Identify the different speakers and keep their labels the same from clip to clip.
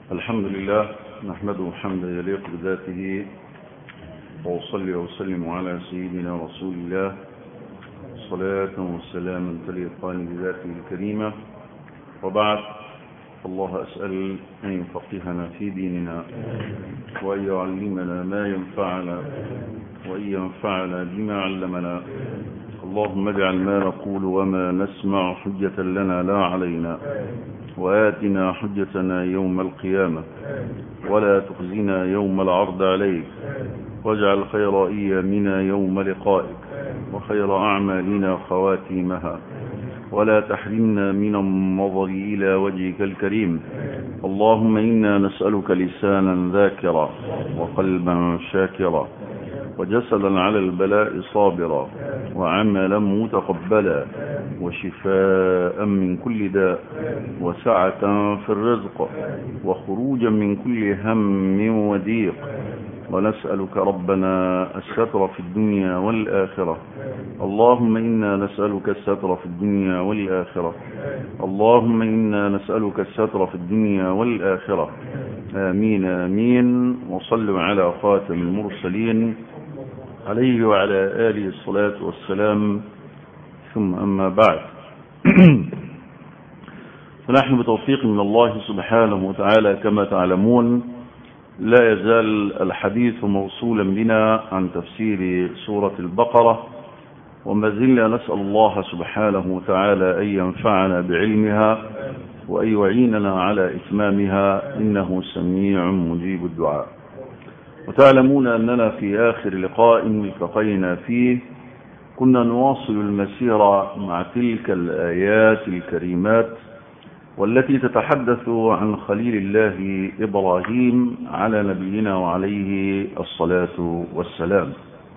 Speaker 1: الحمد لله نحمده حمدا يليق بذاته وأصلي وأسلم على سيدنا رسول الله صلاة وسلاما تليقان بذاته الكريمة وبعد الله أسأل أن يفقهنا في ديننا وأن يعلمنا ما ينفعنا وأن ينفعنا بما علمنا اللهم اجعل ما نقول وما نسمع حجة لنا لا علينا وآتنا حجتنا يوم القيامة ولا تخزنا يوم العرض عليك واجعل خير أيامنا يوم لقائك وخير أعمالنا خواتيمها ولا تحرمنا من النظر إلى وجهك الكريم اللهم إنا نسألك لسانا ذاكرا وقلبا شاكرا وجسدا على البلاء صابرا وعملا متقبلا وشفاء من كل داء وسعة في الرزق وخروجا من كل هم وضيق ونسألك ربنا الستر في الدنيا والآخرة اللهم إنا نسألك الستر في الدنيا والآخرة اللهم إنا نسألك الستر في الدنيا والآخرة آمين آمين وصلوا على خاتم المرسلين عليه وعلى آله الصلاة والسلام ثم أما بعد فنحن بتوفيق من الله سبحانه وتعالى كما تعلمون لا يزال الحديث موصولا بنا عن تفسير سورة البقرة وما زلنا نسأل الله سبحانه وتعالى أن ينفعنا بعلمها وأن يعيننا على إتمامها إنه سميع مجيب الدعاء وتعلمون أننا في آخر لقاء التقينا فيه كنا نواصل المسيرة مع تلك الآيات الكريمات والتي تتحدث عن خليل الله إبراهيم على نبينا وعليه الصلاة والسلام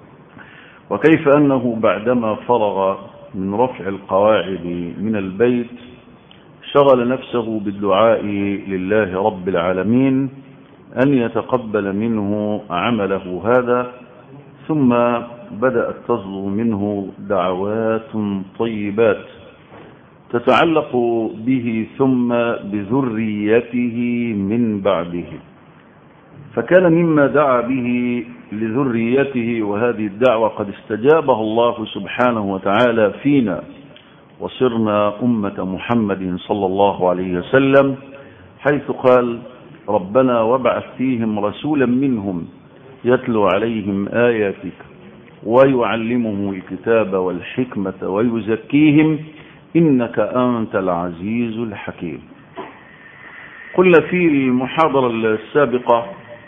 Speaker 1: وكيف أنه بعدما فرغ من رفع القواعد من البيت شغل نفسه بالدعاء لله رب العالمين أن يتقبل منه عمله هذا ثم بدأت تصدر منه دعوات طيبات تتعلق به ثم بذريته من بعده فكان مما دعا به لذريته وهذه الدعوة قد استجابها الله سبحانه وتعالى فينا وصرنا أمة محمد صلى الله عليه وسلم حيث قال ربنا وابعث فيهم رسولا منهم يتلو عليهم آياتك ويعلمهم الكتاب والحكمة ويزكيهم إنك أنت العزيز الحكيم قلنا في المحاضرة السابقة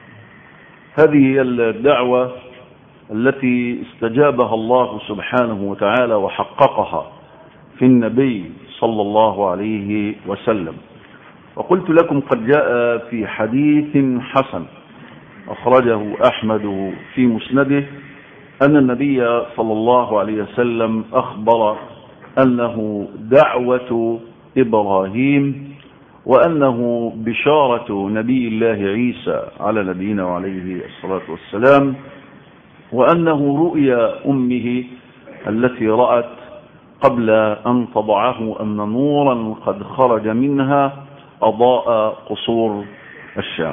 Speaker 1: هذه هي الدعوة التي استجابها الله سبحانه وتعالى وحققها في النبي صلى الله عليه وسلم وقلت لكم قد جاء في حديث حسن أخرجه أحمد في مسنده أن النبي صلى الله عليه وسلم أخبر أنه دعوة إبراهيم وأنه بشارة نبي الله عيسى على نبينا وعليه الصلاة والسلام وأنه رؤيا أمه التي رأت قبل أن تضعه أن نورا قد خرج منها أضاء قصور الشام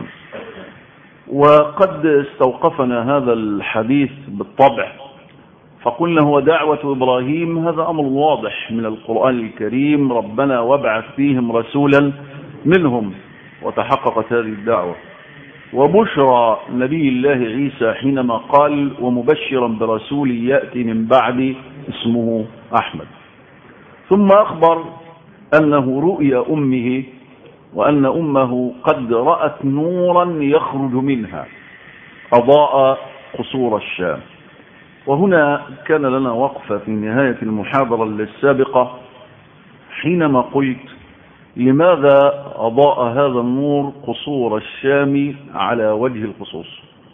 Speaker 1: وقد استوقفنا هذا الحديث بالطبع فقلنا هو دعوة إبراهيم هذا أمر واضح من القرآن الكريم ربنا وابعث فيهم رسولا منهم وتحققت هذه الدعوة وبشرى نبي الله عيسى حينما قال ومبشرا برسول يأتي من بعد اسمه أحمد ثم أخبر أنه رؤيا أمه وأن أمه قد رأت نورا يخرج منها أضاء قصور الشام وهنا كان لنا وقفة في نهاية المحاضرة السابقة حينما قلت لماذا أضاء هذا النور قصور الشام على وجه الخصوص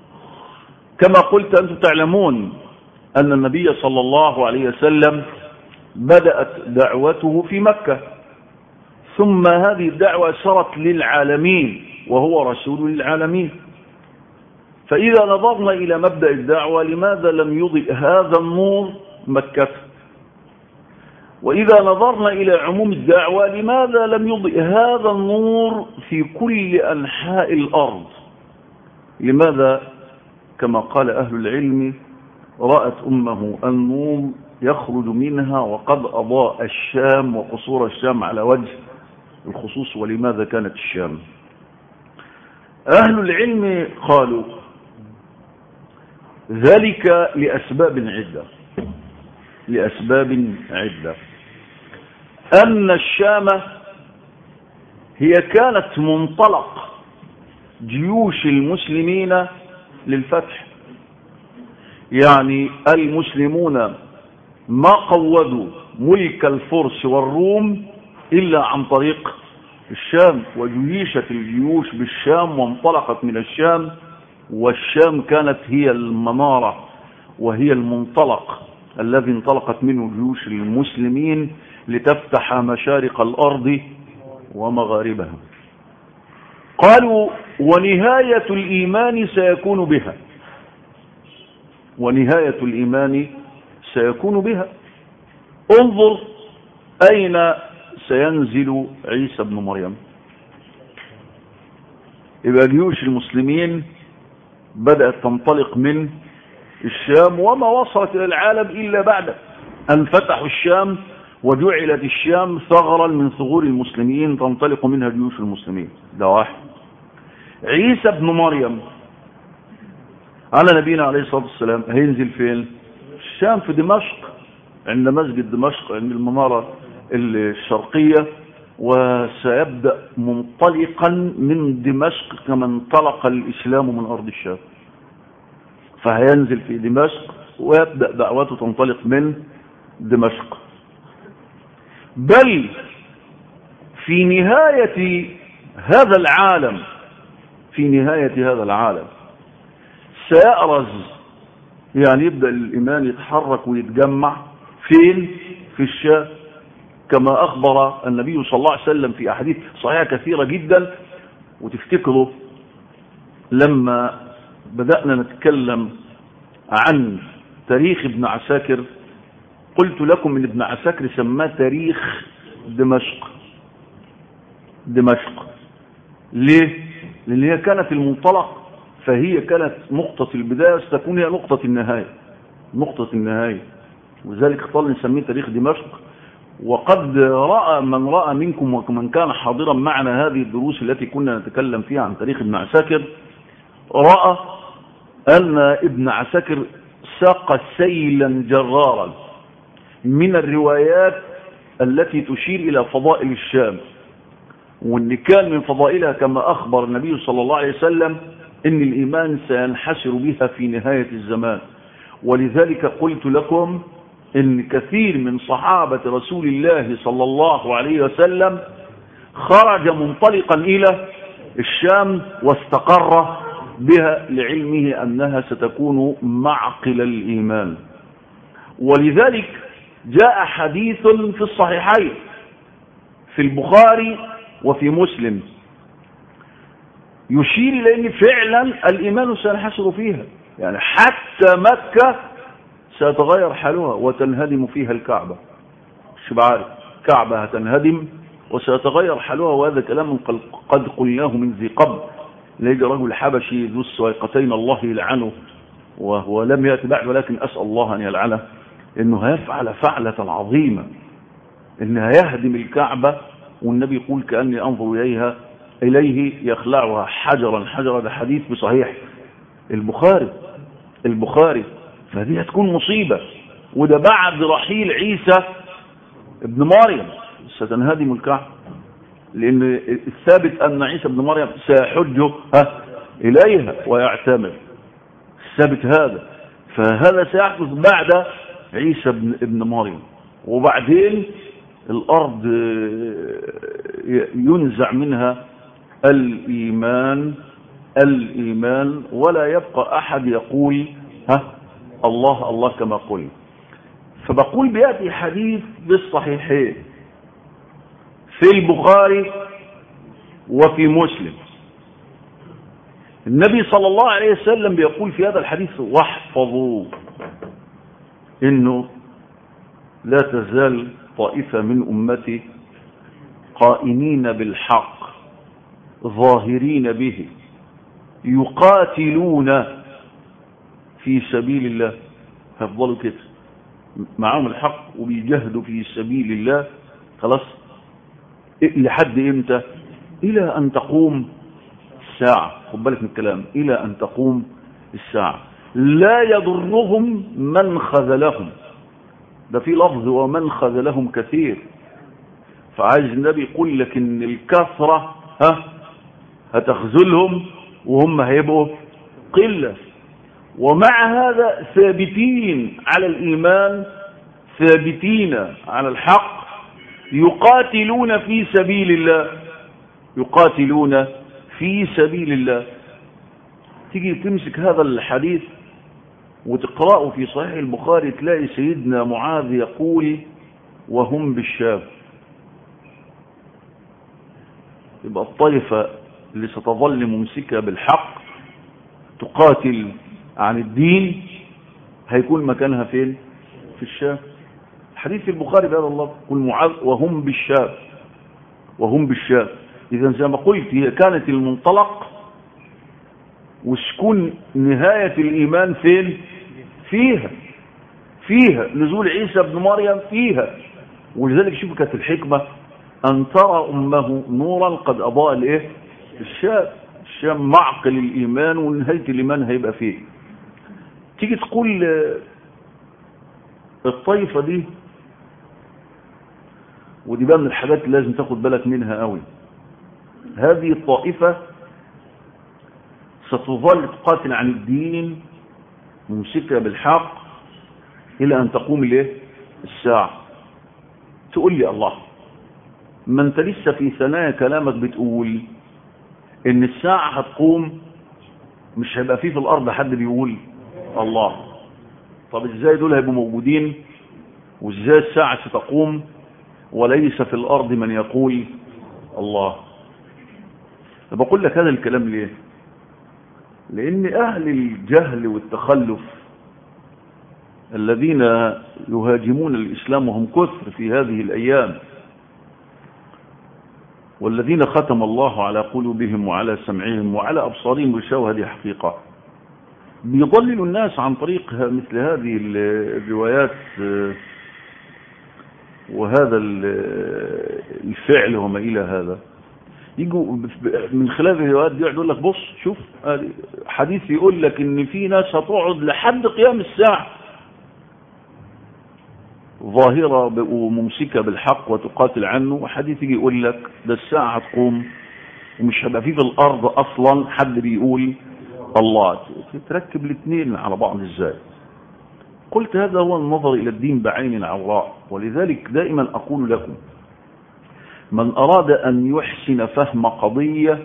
Speaker 1: كما قلت أنتم تعلمون أن النبي صلى الله عليه وسلم بدأت دعوته في مكة ثم هذه الدعوة سرت للعالمين وهو رسول للعالمين فإذا نظرنا إلى مبدأ الدعوة لماذا لم يضئ هذا النور مكة وإذا نظرنا إلى عموم الدعوة لماذا لم يضئ هذا النور في كل أنحاء الأرض لماذا كما قال أهل العلم رأت أمه النوم يخرج منها وقد أضاء الشام وقصور الشام على وجه الخصوص ولماذا كانت الشام أهل العلم قالوا ذلك لأسباب عدة لأسباب عدة أن الشام هي كانت منطلق جيوش المسلمين للفتح يعني المسلمون ما قودوا ملك الفرس والروم إلا عن طريق الشام وجيشت الجيوش بالشام وانطلقت من الشام والشام كانت هي المنارة وهي المنطلق الذي انطلقت منه جيوش المسلمين لتفتح مشارق الأرض ومغاربها قالوا ونهاية الإيمان سيكون بها ونهاية الإيمان سيكون بها انظر أين سينزل عيسى بن مريم يبقى جيوش المسلمين بدأت تنطلق من الشام وما وصلت إلى العالم إلا بعد أن فتحوا الشام وجعلت الشام ثغرا من ثغور المسلمين تنطلق منها جيوش المسلمين ده واحد عيسى بن مريم على نبينا عليه الصلاة والسلام هينزل فين الشام في دمشق عند مسجد دمشق عند المنارة الشرقية وسيبدأ منطلقا من دمشق كما انطلق الإسلام من أرض الشام فهينزل في دمشق ويبدأ دعوته تنطلق من دمشق بل في نهاية هذا العالم في نهاية هذا العالم سيأرز يعني يبدأ الإيمان يتحرك ويتجمع فين في الشام كما أخبر النبي صلى الله عليه وسلم في أحاديث صحيحة كثيرة جدا وتفتكروا لما بدأنا نتكلم عن تاريخ ابن عساكر قلت لكم ان ابن عساكر سماه تاريخ دمشق دمشق ليه لان هي كانت المنطلق فهي كانت نقطة البداية ستكون هي نقطة النهاية نقطة النهاية وذلك اختار نسميه تاريخ دمشق وقد رأى من رأى منكم ومن كان حاضرا معنا هذه الدروس التي كنا نتكلم فيها عن تاريخ ابن عساكر رأى أن ابن عساكر ساق سيلا جرارا من الروايات التي تشير إلى فضائل الشام وان كان من فضائلها كما أخبر النبي صلى الله عليه وسلم إن الإيمان سينحسر بها في نهاية الزمان ولذلك قلت لكم إن كثير من صحابة رسول الله صلى الله عليه وسلم خرج منطلقا إلى الشام واستقر بها لعلمه أنها ستكون معقل الإيمان ولذلك جاء حديث في الصحيحين في البخاري وفي مسلم يشير إلى أن فعلا الإيمان سينحسر فيها يعني حتى مكة سيتغير حالها وتنهدم فيها الكعبة مش بعارف كعبة هتنهدم وسيتغير حالها وهذا كلام قد قلناه من ذي قبل ليجي رجل حبشي ذو السويقتين الله يلعنه وهو لم يأتي بعد ولكن أسأل الله أن يلعنه إنه هيفعل فعلة عظيمة إنه هيهدم الكعبة والنبي يقول كأني أنظر إليها إليه يخلعها حجرا حجرا ده حديث بصحيح البخاري البخاري فدي هتكون مصيبة وده بعد رحيل عيسى ابن مريم ستنهدم الكعبة لأن الثابت أن عيسى ابن مريم سيحج ها إليها ويعتمر الثابت هذا فهذا سيحدث بعد عيسى ابن, ابن مريم وبعدين الأرض ينزع منها الإيمان الإيمان ولا يبقى أحد يقول ها الله الله كما قل فبقول بيأتي حديث بالصحيحين في البخاري وفي مسلم النبي صلى الله عليه وسلم بيقول في هذا الحديث واحفظوا انه لا تزال طائفة من أمتي قائمين بالحق ظاهرين به يقاتلون في سبيل الله هفضلوا كده معاهم الحق وبيجاهدوا في سبيل الله خلاص لحد امتى الى ان تقوم الساعة خد بالك من الكلام الى ان تقوم الساعة لا يضرهم من خذلهم ده في لفظ ومن خذلهم كثير فعايز النبي يقول لك ان الكثرة ها هتخذلهم وهم هيبقوا قلة ومع هذا ثابتين على الإيمان ثابتين على الحق يقاتلون في سبيل الله يقاتلون في سبيل الله تيجي تمسك هذا الحديث وتقرأه في صحيح البخاري تلاقي سيدنا معاذ يقول وهم بالشام يبقى الطائفة اللي ستظل ممسكة بالحق تقاتل عن الدين هيكون مكانها فين في الشام حديث البخاري بهذا الله قل معاذ وهم بالشام وهم بالشام اذا زي ما قلت هي كانت المنطلق وسكون نهاية الإيمان فين فيها فيها نزول عيسى ابن مريم فيها ولذلك شوف كانت الحكمة أن ترى أمه نورا قد أضاء الإيه الشام الشام معقل الإيمان ونهاية الإيمان هيبقى فيه تيجي تقول الطائفة دي ودي بقى من الحاجات اللي لازم تاخد بالك منها قوي هذه الطائفة ستظل تقاتل عن الدين ممسكة بالحق إلى أن تقوم الايه الساعة تقول لي الله ما انت لسه في ثنايا كلامك بتقول ان الساعة هتقوم مش هيبقى فيه في الارض حد بيقول الله طب ازاي دول هيبقوا موجودين وازاي الساعة ستقوم وليس في الارض من يقول الله بقول لك هذا الكلام ليه لان اهل الجهل والتخلف الذين يهاجمون الاسلام وهم كثر في هذه الايام والذين ختم الله على قلوبهم وعلى سمعهم وعلى أبصارهم غشاوة هذه حقيقة بيضللوا الناس عن طريق مثل هذه الروايات وهذا الفعل وما إلى هذا يجوا من خلال الروايات دي يقول لك بص شوف حديث يقول لك ان في ناس هتقعد لحد قيام الساعه ظاهرة وممسكة بالحق وتقاتل عنه وحديث يجي يقول لك ده الساعة هتقوم ومش هيبقى فيه في الأرض أصلا حد بيقول الله تركب الاثنين على بعض ازاي قلت هذا هو النظر إلى الدين بعين عوراء ولذلك دائما أقول لكم من أراد أن يحسن فهم قضية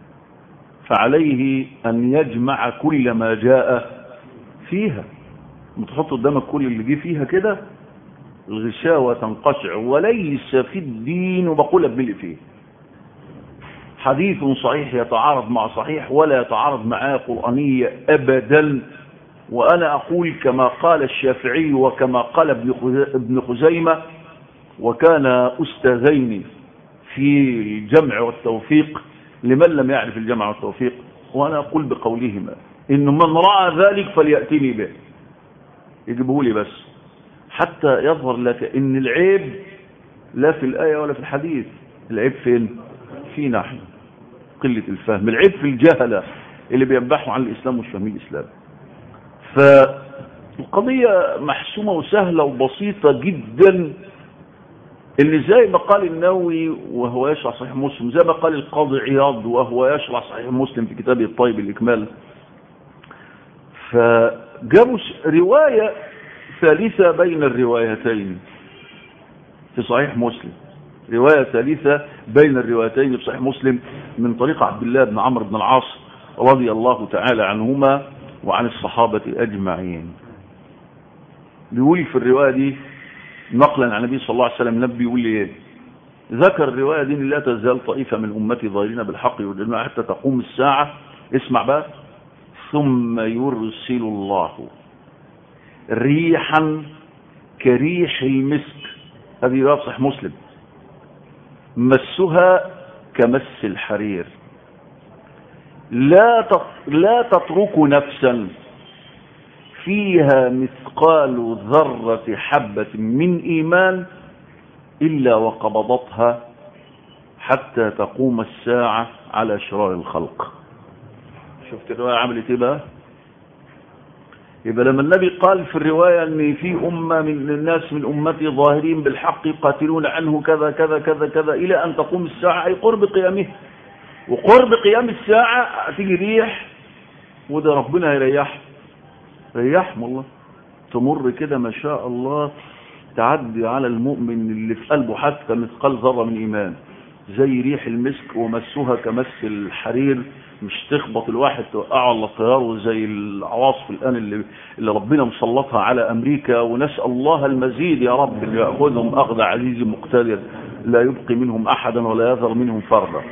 Speaker 1: فعليه أن يجمع كل ما جاء فيها متحط قدامك كل اللي جه فيها كده الغشاوة تنقشع وليس في الدين وبقول لك باللي فيه حديث صحيح يتعارض مع صحيح ولا يتعارض معاه قرآنية أبدا وأنا أقول كما قال الشافعي وكما قال ابن خزيمة وكان أستاذين في الجمع والتوفيق لمن لم يعرف الجمع والتوفيق وأنا أقول بقولهما إن من رأى ذلك فليأتني به يجيبه لي بس حتى يظهر لك ان العيب لا في الآية ولا في الحديث العيب فين فينا احنا قلة الفهم العيب في الجهلة اللي بينبحوا عن الإسلام ومش فاهمين الإسلام فالقضية محسومة وسهلة وبسيطة جدا اللي زي ما قال النووي وهو يشرح صحيح مسلم زي ما قال القاضي عياض وهو يشرح صحيح مسلم في كتابه الطيب الإكمال فجابوا رواية ثالثة بين الروايتين في صحيح مسلم رواية ثالثة بين الروايتين في صحيح مسلم من طريق عبد الله بن عمرو بن العاص رضي الله تعالى عنهما وعن الصحابة أجمعين بيقول في الرواية دي نقلا عن النبي صلى الله عليه وسلم نبي يقول لي ايه ذكر الرواية دي لا تزال طائفة من أمتي ظاهرين بالحق يردون حتى تقوم الساعة اسمع بقى ثم يرسل الله ريحا كريح المسك هذه رواية صحيح مسلم مسها كمس الحرير لا لا تترك نفسا فيها مثقال ذرة حبة من إيمان إلا وقبضتها حتى تقوم الساعة على شرار الخلق شفت الرواية عملت ايه بقى يبقى لما النبي قال في الرواية ان في أمة من الناس من أمتي ظاهرين بالحق يقاتلون عنه كذا كذا كذا كذا إلى أن تقوم الساعة أي قرب قيامه وقرب قيام الساعة تيجي ريح وده ربنا يريح ريحهم الله تمر كده ما شاء الله تعدي على المؤمن اللي في قلبه حتى مثقال ذرة من إيمان زي ريح المسك ومسها كمس الحرير مش تخبط الواحد توقعه على طياره زي العواصف الآن اللي, اللي ربنا مسلطها على أمريكا ونسأل الله المزيد يا رب اللي يأخذهم أخذ عزيز مقتدر لا يبقي منهم أحدا ولا يذر منهم فردا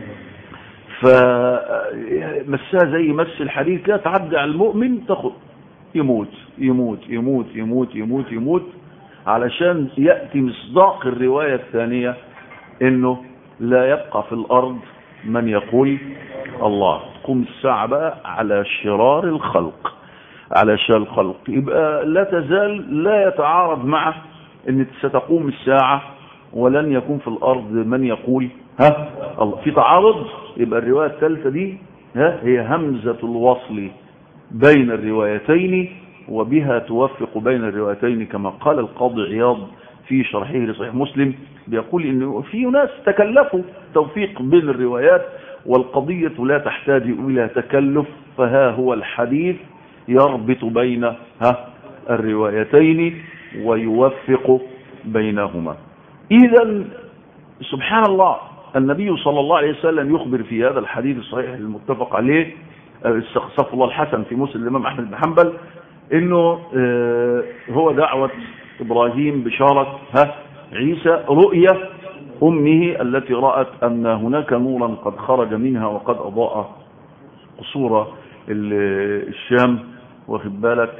Speaker 1: فمسها زي مس الحرير كده تعدي على المؤمن تاخد يموت يموت يموت يموت يموت يموت علشان يأتي مصداق الرواية الثانية انه لا يبقى في الارض من يقول الله تقوم الساعة بقى على شرار الخلق على شرار الخلق يبقى لا تزال لا يتعارض مع ان ستقوم الساعة ولن يكون في الارض من يقول ها الله في تعارض يبقى الرواية الثالثة دي ها هي همزة الوصل بين الروايتين وبها توفق بين الروايتين كما قال القاضي عياض في شرحه لصحيح مسلم بيقول انه في ناس تكلفوا توفيق بين الروايات والقضية لا تحتاج الى تكلف فها هو الحديث يربط بين ها الروايتين ويوفق بينهما اذا سبحان الله النبي صلى الله عليه وسلم يخبر في هذا الحديث الصحيح المتفق عليه استغفر الله الحسن في مسلم الامام احمد بن حنبل انه هو دعوة ابراهيم بشارة ها عيسى رؤية امه التي رأت ان هناك نورا قد خرج منها وقد اضاء قصور الشام واخد بالك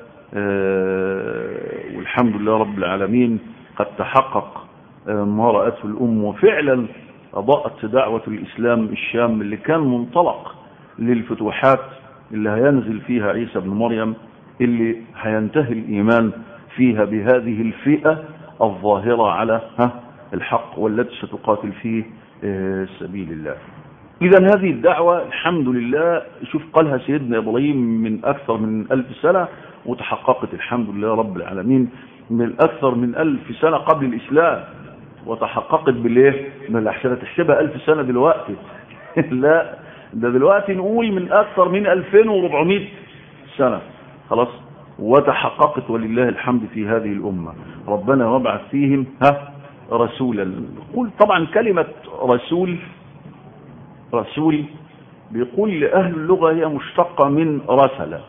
Speaker 1: والحمد لله رب العالمين قد تحقق ما رأته الام وفعلا اضاءت دعوة الاسلام الشام اللي كان منطلق للفتوحات اللي هينزل فيها عيسى بن مريم اللي هينتهي الإيمان فيها بهذه الفئة الظاهرة على ها الحق والتي ستقاتل في سبيل الله إذا هذه الدعوة الحمد لله شوف قالها سيدنا إبراهيم من أكثر من ألف سنة وتحققت الحمد لله رب العالمين من أكثر من ألف سنة قبل الإسلام وتحققت بالإيه؟ من الأحسنة تحسبها ألف سنة دلوقتي لا ده دلوقتي نقول من أكثر من 2400 سنة خلاص وتحققت ولله الحمد في هذه الأمة ربنا وابعث فيهم ها رسولا قل طبعا كلمة رسول رسول بيقول لأهل اللغة هي مشتقة من رسل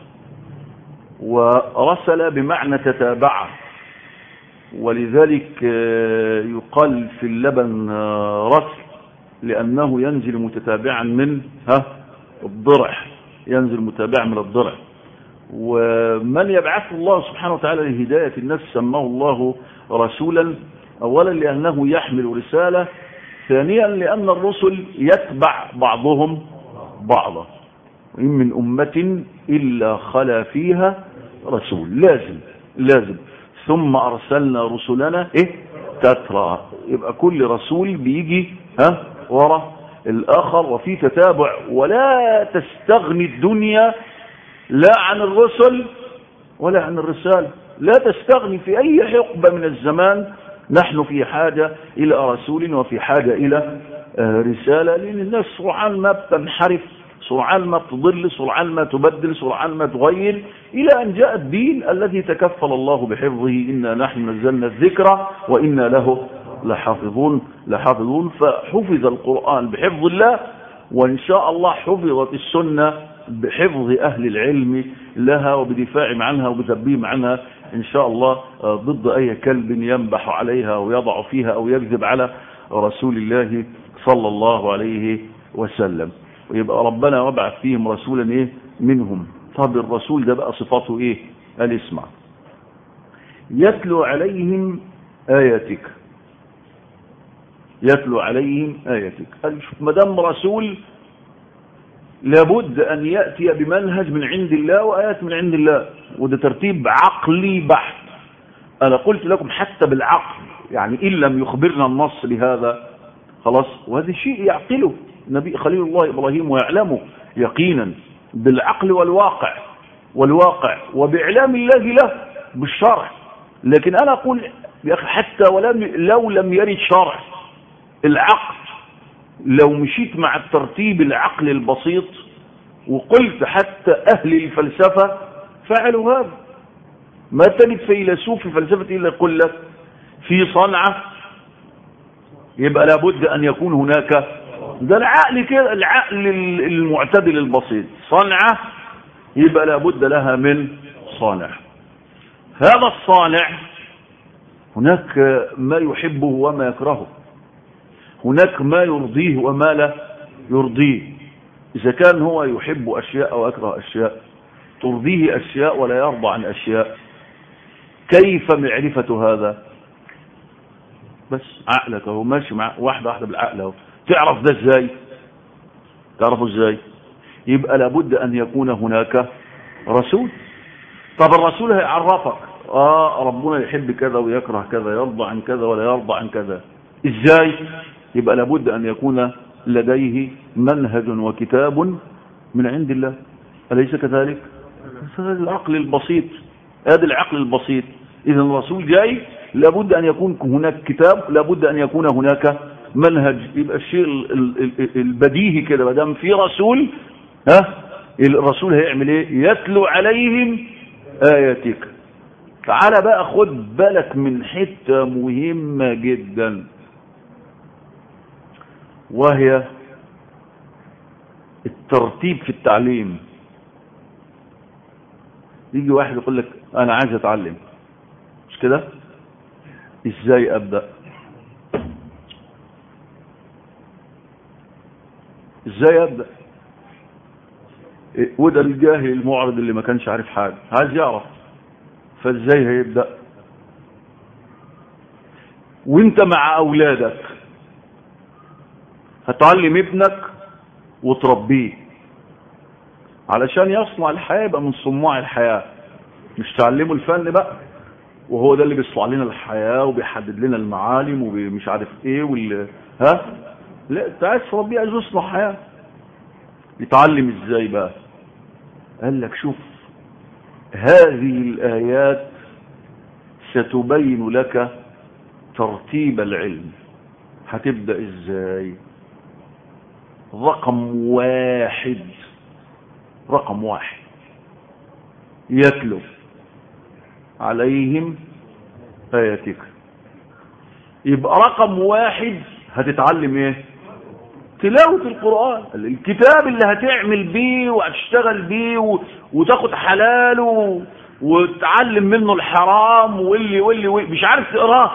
Speaker 1: ورسل بمعنى تتابع ولذلك يقال في اللبن رسل لأنه ينزل متتابعا من ها الضرع ينزل متابعا من الضرع ومن يبعث الله سبحانه وتعالى لهداية الناس سماه الله رسولا أولا لأنه يحمل رسالة ثانيا لأن الرسل يتبع بعضهم بعضا وإن من أمة إلا خلا فيها رسول لازم لازم ثم أرسلنا رسلنا إيه تترى يبقى كل رسول بيجي ها ورا الآخر وفي تتابع ولا تستغني الدنيا لا عن الرسل ولا عن الرسالة لا تستغني في أي حقبة من الزمان نحن في حاجة إلى رسول وفي حاجة إلى رسالة لأن الناس سرعان ما بتنحرف سرعان ما تضل سرعان ما تبدل سرعان ما تغير إلى أن جاء الدين الذي تكفل الله بحفظه إنا نحن نزلنا الذكر وإنا له لحافظون لحافظون فحفظ القرآن بحفظ الله وإن شاء الله حفظت السنة بحفظ أهل العلم لها وبدفاعهم عنها وبتبيهم عنها إن شاء الله ضد أي كلب ينبح عليها ويضع فيها أو يكذب على رسول الله صلى الله عليه وسلم ويبقى ربنا وابعث فيهم رسولا إيه منهم طب الرسول ده بقى صفاته إيه قال اسمع يتلو عليهم آياتك يتلو عليهم آياتك قال شوف ما دام رسول لابد أن يأتي بمنهج من عند الله وآيات من عند الله وده ترتيب عقلي بحت أنا قلت لكم حتى بالعقل يعني إن لم يخبرنا النص بهذا خلاص وهذا شيء يعقله نبي خليل الله إبراهيم ويعلمه يقينا بالعقل والواقع والواقع وبإعلام الله له بالشرع لكن أنا أقول يا أخي حتى ولم لو لم يرد شرع العقل لو مشيت مع الترتيب العقل البسيط وقلت حتى أهل الفلسفة فعلوا هذا ما تجد فيلسوف في فلسفة إلا يقول لك في صنعة يبقى لابد أن يكون هناك ده العقل كده العقل المعتدل البسيط صنعة يبقى لابد لها من صانع هذا الصانع هناك ما يحبه وما يكرهه هناك ما يرضيه وما لا يرضيه إذا كان هو يحب أشياء أو يكره أشياء ترضيه أشياء ولا يرضى عن أشياء كيف معرفة هذا بس عقلك اهو ماشي مع واحدة واحدة بالعقل اهو تعرف ده ازاي تعرفه ازاي يبقى لابد ان يكون هناك رسول طب الرسول هيعرفك اه ربنا يحب كذا ويكره كذا يرضى عن كذا ولا يرضى عن كذا ازاي يبقى لابد ان يكون لديه منهج وكتاب من عند الله أليس كذلك هذا العقل البسيط هذا العقل البسيط إذا الرسول جاي لابد أن يكون هناك كتاب لابد أن يكون هناك منهج يبقى الشيء البديهي كده ما دام في رسول ها الرسول هيعمل ايه يتلو عليهم آياتك تعالى بقى خد بالك من حتة مهمة جدا وهي الترتيب في التعليم يجي واحد يقول لك انا عايز اتعلم مش كده ازاي ابدا ازاي ابدا إيه وده الجاهل المعرض اللي ما كانش عارف حاجه عايز يعرف فازاي هيبدا وانت مع اولادك هتعلم ابنك وتربيه علشان يصنع الحياه يبقى من صناع الحياه مش تعلمه الفن بقى وهو ده اللي بيصنع لنا الحياة وبيحدد لنا المعالم ومش عارف ايه وال ها لا انت عايز تربيه عايز يصنع حياة يتعلم ازاي بقى قال لك شوف هذه الآيات ستبين لك ترتيب العلم هتبدأ ازاي رقم واحد رقم واحد يتلو عليهم آياتك يبقى رقم واحد هتتعلم ايه تلاوة القرآن الكتاب اللي هتعمل بيه وهتشتغل بيه وتاخد حلاله وتعلم منه الحرام واللي واللي, واللي مش عارف تقراه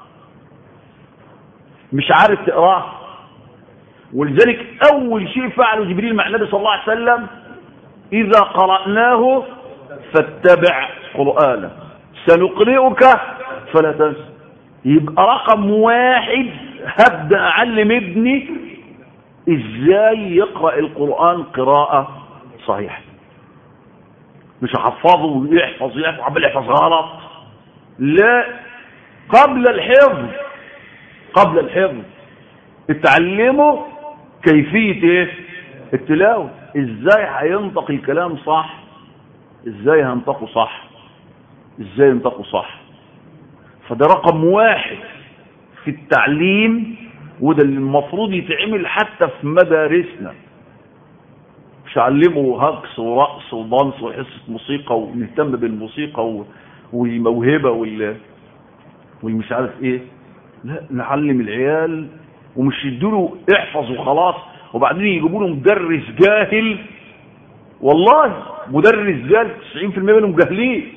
Speaker 1: مش عارف تقراه ولذلك اول شيء فعله جبريل مع النبي صلى الله عليه وسلم اذا قرأناه فاتبع قرآنه سنقرئك فلا تنسى يبقى رقم واحد هبدأ أعلم ابني ازاي يقرأ القرآن قراءة صحيحة مش هحفظه ويحفظ يحفظ عمال يحفظ غلط لا قبل الحفظ قبل الحفظ اتعلمه كيفية ايه التلاوة ازاي هينطق الكلام صح ازاي هينطقه صح ازاي ينطقوا صح فده رقم واحد في التعليم وده اللي المفروض يتعمل حتى في مدارسنا مش علمه هجص ورقص ودانس وحصة موسيقى ونهتم بالموسيقى والموهبة وال والمش عارف ايه لا نعلم العيال ومش يدوله احفظ وخلاص وبعدين يجيبوا له مدرس جاهل والله مدرس جاهل 90% منهم جاهلين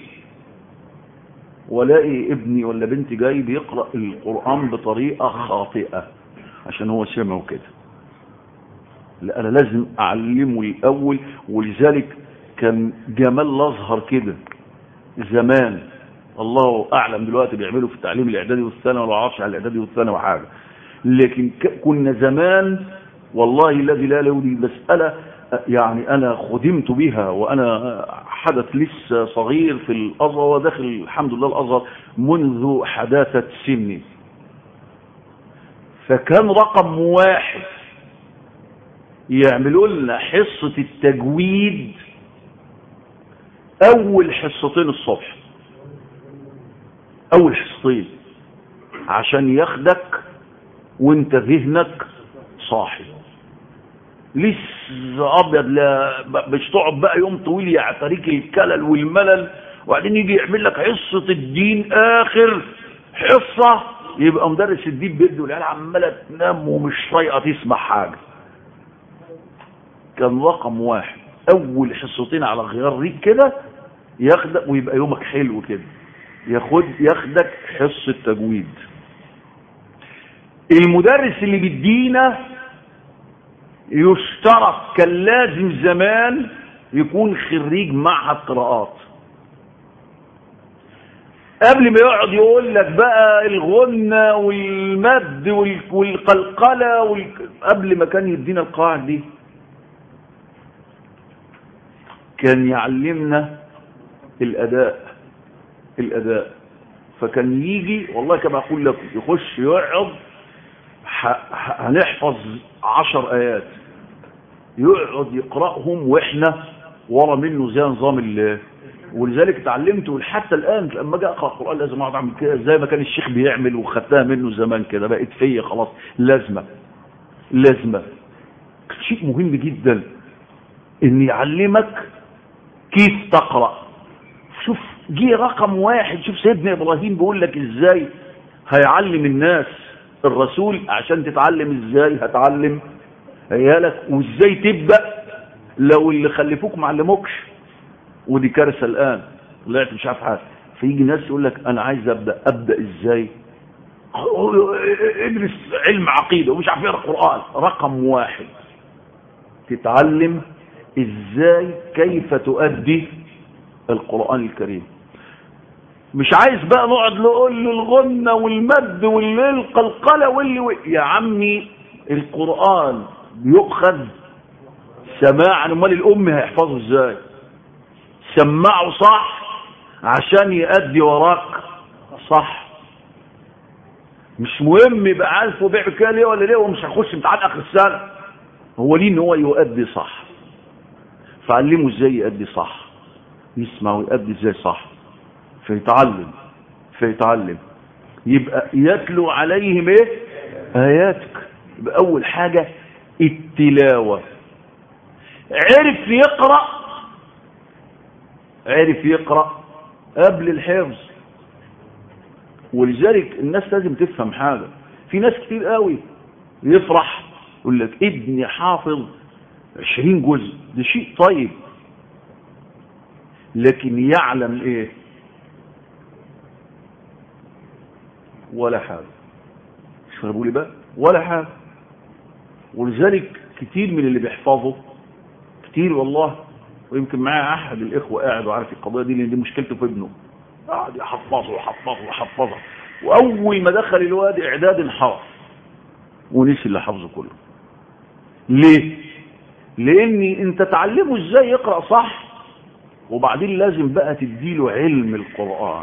Speaker 1: ولاقي ابني ولا بنتي جاي بيقرأ القرآن بطريقة خاطئة عشان هو سمعه كده لا انا لازم اعلمه الاول ولذلك كان جمال الازهر كده زمان الله اعلم دلوقتي بيعملوا في التعليم الاعدادي والثانوي ولا اعرفش على الاعدادي والثانوي حاجه لكن كنا زمان والله الذي لا لولي مسألة يعني أنا خدمت بها وأنا حدث لسه صغير في الأزهر وداخل الحمد لله الأزهر منذ حداثة سني فكان رقم واحد يعملوا لنا حصة التجويد أول حصتين الصبح أول حصتين عشان ياخدك وانت ذهنك صاحي لسه ابيض لا مش تقعد بقى يوم طويل يعتريك الكلل والملل وبعدين يجي يعمل لك حصه الدين اخر حصه يبقى مدرس الدين بيده والعيال عماله تنام ومش طايقه تسمع حاجه كان رقم واحد اول حصتين على غيار ريك كده ياخدك ويبقى يومك حلو كده ياخد ياخدك حصه تجويد المدرس اللي بيدينا يشترط كان لازم زمان يكون خريج معهد قراءات قبل ما يقعد يقول لك بقى الغنة والمد والقلقلة وال... قبل ما كان يدينا القواعد دي كان يعلمنا الأداء الأداء فكان يجي والله كما أقول لكم يخش يقعد هنحفظ عشر آيات يقعد يقرأهم وإحنا ورا منه زي نظام الله ولذلك اتعلمت حتى الآن لما جاء أقرأ القرآن لازم أقعد أعمل كده زي ما كان الشيخ بيعمل وخدتها منه زمان كده بقت فيا خلاص لازمة لازمة شيء مهم جدا إن يعلمك كيف تقرأ شوف جه رقم واحد شوف سيدنا إبراهيم بيقول لك إزاي هيعلم الناس الرسول عشان تتعلم ازاي هتعلم عيالك وازاي تبدأ لو اللي خلفوك ما علموكش ودي كارثه الان طلعت مش عارف حاجه فيجي ناس يقول لك انا عايز ابدا ابدا ازاي ادرس علم عقيده ومش عارف يقرا قران رقم واحد تتعلم ازاي كيف تؤدي القران الكريم مش عايز بقى نقعد نقول له الغنة والمد والقلقلة واللي يا عمي القرآن بيؤخذ سماعا امال الام هيحفظه ازاي سمعه صح عشان يأدي وراك صح مش مهم يبقى عارف هو بيعمل كده ليه ولا ليه ومش هيخش امتحان اخر السنه هو ليه ان هو يؤدي صح فعلمه ازاي يؤدي صح يسمع ويؤدي ازاي صح فيتعلم فيتعلم يبقى يتلو عليهم ايه اياتك يبقى اول حاجة التلاوة عرف يقرأ عرف يقرأ قبل الحفظ ولذلك الناس لازم تفهم حاجة في ناس كتير قوي يفرح يقول لك ابني حافظ عشرين جزء ده شيء طيب لكن يعلم ايه ولا حاجة مش بقول بقى ولا حاجة ولذلك كتير من اللي بيحفظوا كتير والله ويمكن معايا احد الاخوة قاعد وعارف القضية دي لان دي مشكلته في ابنه قاعد يحفظه ويحفظه ويحفظه واول ما دخل الواد اعداد انحرف ونسي اللي حفظه كله ليه لان انت تعلمه ازاي يقرأ صح وبعدين لازم بقى تديله علم القرآن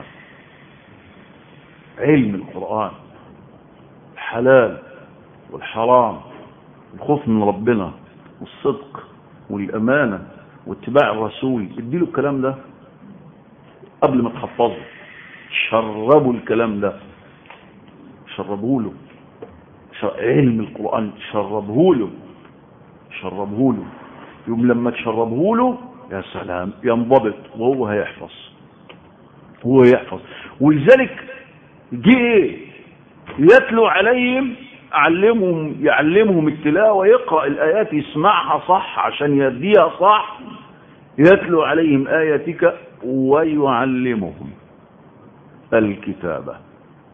Speaker 1: علم القرآن الحلال والحرام الخوف من ربنا والصدق والأمانة واتباع الرسول اديله الكلام ده قبل ما تحفظه شربوا الكلام ده شربوا له علم القرآن شربه له شربه له يوم لما تشربه له يا سلام ينضبط وهو هيحفظ هو يحفظ ولذلك جه ايه يتلو عليهم علمهم يعلمهم التلاوة يقرأ الآيات يسمعها صح عشان يديها صح يتلو عليهم آياتك ويعلمهم الكتابة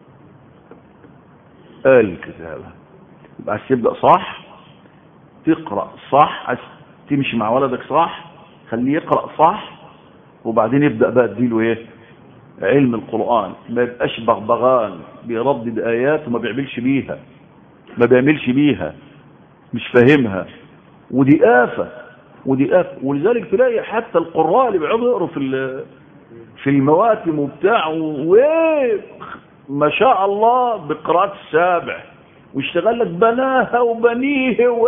Speaker 1: الكتابة يبقى عايز تبدأ صح تقرأ صح عايز تمشي مع ولدك صح خليه يقرأ صح وبعدين يبدأ بقى تديله ايه علم القرآن ما يبقاش بغبغان بيردد آيات وما بيعملش بيها ما بيعملش بيها مش فاهمها ودي آفة ودي آفة ولذلك تلاقي حتى القراء اللي بيقعدوا يقروا في في المواتم وبتاع وايه ما شاء الله بقراءة السابع واشتغل لك بناها وبنيه و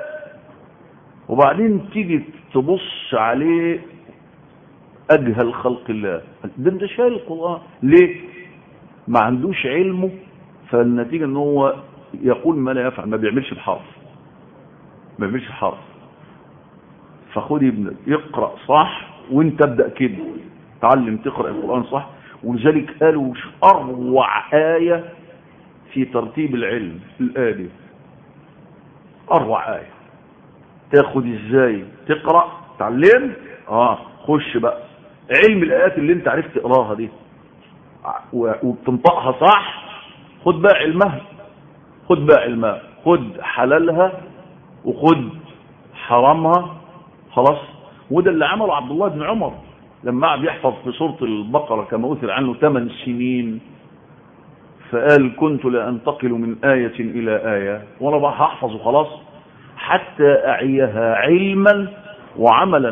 Speaker 1: وبعدين تيجي تبص عليه أجهل خلق الله ده انت شايل القرآن ليه ما عندوش علمه فالنتيجة ان هو يقول ما لا يفعل ما بيعملش الحرف ما بيعملش الحرف فخد ابنك يقرأ صح وانت ابدأ كده تعلم تقرأ القرآن صح ولذلك قالوا أروع آية في ترتيب العلم الآية دي أروع آية تاخد ازاي تقرأ تعلم اه خش بقى علم الآيات اللي انت عرفت تقراها دي وبتنطقها صح خد بقى علمها خد بقى علمها خد حلالها وخد حرامها خلاص وده اللي عمله عبد الله بن عمر لما قعد يحفظ في سورة البقرة كما أثر عنه ثمان سنين فقال كنت لا أنتقل من آية إلى آية وأنا بقى هحفظ وخلاص حتى أعيها علما وعملا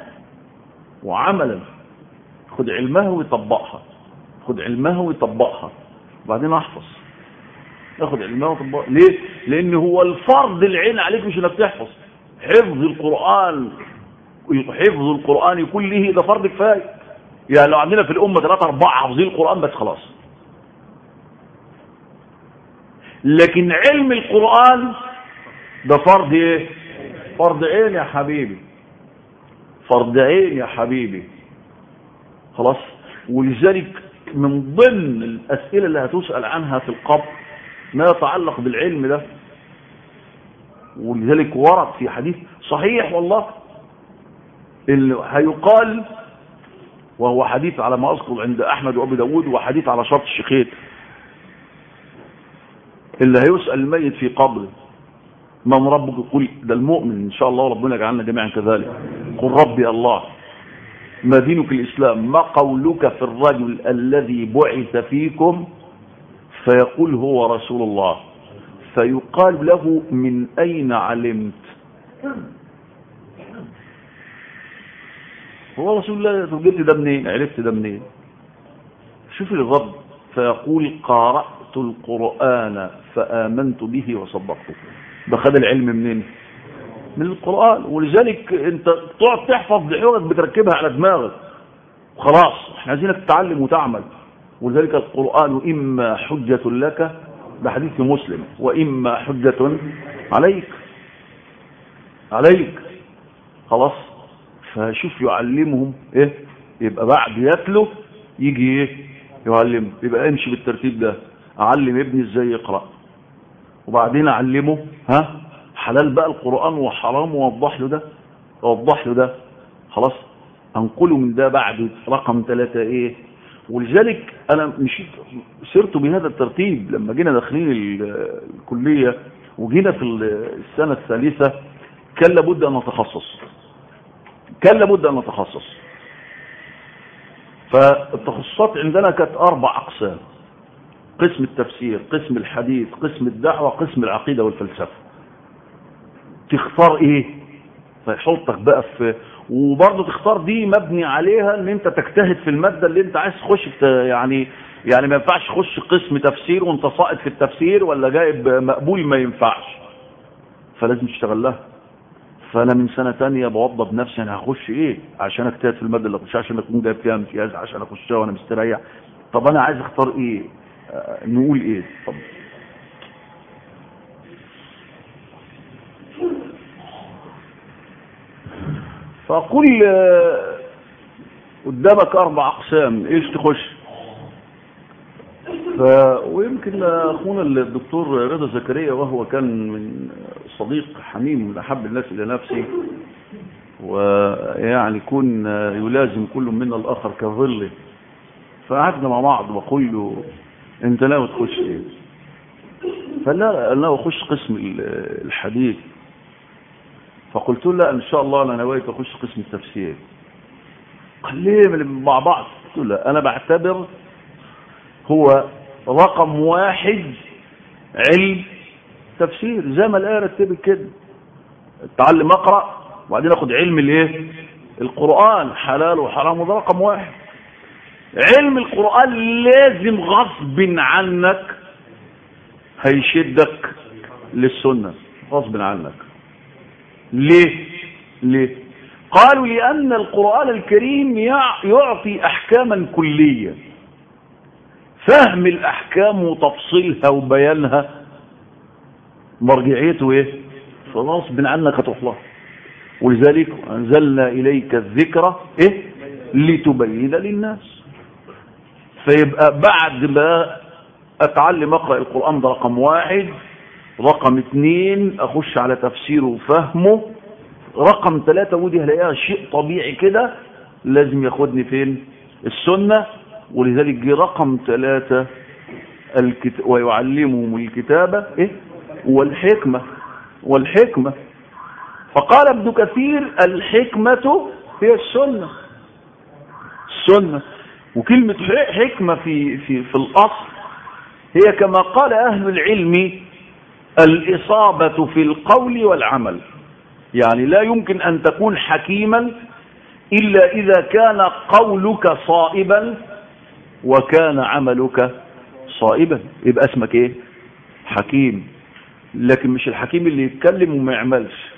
Speaker 1: وعملا خد علمها ويطبقها خد علمها ويطبقها وبعدين احفظ اخد علمها ويطبقها ليه لان هو الفرض العين عليك مش انك تحفظ حفظ القرآن حفظ القرآن كله ده فرض كفاية يعني لو عندنا في الأمة ثلاثة أربعة حافظين القرآن بس خلاص لكن علم القرآن ده فرض ايه فرض عين يا حبيبي فرض عين يا حبيبي خلاص ولذلك من ضمن الأسئلة اللي هتسأل عنها في القبر ما يتعلق بالعلم ده ولذلك ورد في حديث صحيح والله اللي هيقال وهو حديث على ما أذكر عند أحمد وأبي داود وحديث على شرط الشيخين اللي هيسأل الميت في قبره من ربك يقول ده المؤمن إن شاء الله ربنا يجعلنا جميعا كذلك قل ربي الله ما دينك الإسلام ما قولك في الرجل الذي بعث فيكم فيقول هو رسول الله فيقال له من أين علمت هو رسول الله طب جبت ده منين عرفت ده منين شوف الرب فيقول قرأت القرآن فآمنت به وصدقته ده خد العلم منين من القرآن ولذلك انت تقعد تحفظ لحوغك بتركبها على دماغك خلاص احنا عايزينك تتعلم وتعمل ولذلك القرآن إما حجة لك بحديث مسلم وإما حجة عليك عليك خلاص فشوف يعلمهم ايه يبقى بعد يتلو يجي ايه يعلم يبقى امشي بالترتيب ده اعلم ابني ازاي يقرأ وبعدين اعلمه ها حلال بقى القرآن وحرام ووضح له ده ووضح له ده خلاص انقله من ده بعد رقم ثلاثة ايه ولذلك انا مشيت سرت بهذا الترتيب لما جينا داخلين الكلية وجينا في السنة الثالثة كان لابد ان نتخصص كان لابد ان نتخصص فالتخصصات عندنا كانت اربع اقسام قسم التفسير قسم الحديث قسم الدعوة قسم العقيدة والفلسفة تختار ايه فيحطك بقى في وبرضه تختار دي مبني عليها ان انت تجتهد في المادة اللي انت عايز تخش يعني يعني ما ينفعش تخش قسم تفسير وانت ساقط في التفسير ولا جايب مقبول ما ينفعش فلازم تشتغل لها فانا من سنة تانية بوضب نفسي انا هخش ايه عشان اجتهد في المادة اللي اخش عشان اكون جايب فيها امتياز عشان اخشها وانا مستريح طب انا عايز اختار ايه آه نقول ايه طب فقل قدامك اربع اقسام ايش تخش ف... ويمكن اخونا الدكتور رضا زكريا وهو كان من صديق حميم من احب الناس الى نفسي ويعني يكون يلازم كل منا الاخر كظله فقعدنا مع بعض بقول له انت ناوي تخش ايه فلا ناوي اخش قسم الحديث فقلت له لا ان شاء الله انا نويت اخش قسم التفسير قال ليه مع بعض قلت له لا انا بعتبر هو رقم واحد علم تفسير زي ما الآية رتبت كده اتعلم اقرأ وبعدين اخد علم الايه القرآن حلال وحرام وده رقم واحد علم القرآن لازم غصب عنك هيشدك للسنة غصب عنك ليه ليه قالوا لأن القرآن الكريم يعطي أحكاما كلية فهم الأحكام وتفصيلها وبيانها مرجعيته ايه فغصب عنك هتروح لها ولذلك أنزلنا إليك الذكرى إيه لتبين للناس فيبقى بعد ما أتعلم أقرأ القرآن ده رقم واحد رقم اثنين أخش على تفسيره وفهمه رقم ثلاثة ودي هلاقيها شيء طبيعي كده لازم ياخدني فين السنة ولذلك جه رقم ثلاثة الكت... ويعلمهم الكتابة إيه والحكمة والحكمة فقال ابن كثير الحكمة هي السنة السنة وكلمة حكمة في, في, في الأصل هي كما قال أهل العلم الإصابة في القول والعمل يعني لا يمكن أن تكون حكيما إلا إذا كان قولك صائبا وكان عملك صائبا يبقى اسمك ايه حكيم لكن مش الحكيم اللي يتكلم وما يعملش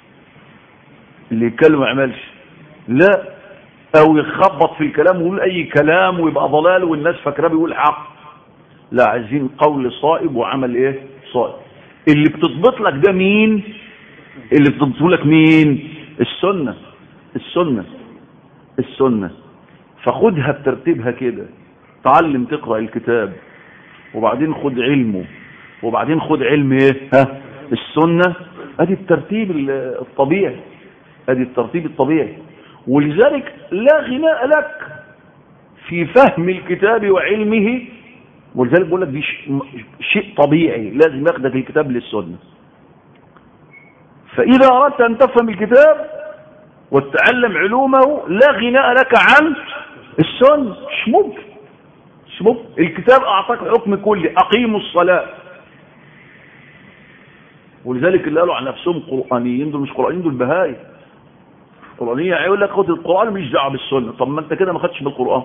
Speaker 1: اللي يتكلم وما يعملش لا او يخبط في الكلام ويقول اي كلام ويبقى ضلال والناس فاكراه بيقول حق لا عايزين قول صائب وعمل ايه صائب اللي بتضبط لك ده مين اللي بتضبط لك مين السنة السنة السنة فخدها بترتيبها كده تعلم تقرأ الكتاب وبعدين خد علمه وبعدين خد علم ايه ها السنة ادي الترتيب الطبيعي ادي الترتيب الطبيعي ولذلك لا غناء لك في فهم الكتاب وعلمه ولذلك بقول لك دي شيء طبيعي لازم ياخدك الكتاب للسنة فإذا أردت أن تفهم الكتاب وتتعلم علومه لا غناء لك عن السنة مش ممكن مش ممكن الكتاب أعطاك حكم كلي أقيموا الصلاة ولذلك اللي قالوا عن نفسهم قرآنيين دول مش قرآنيين دول بهاي قرآنية يقول لك خد القرآن مش دعوه بالسنة طب ما انت كده ما خدتش بالقرآن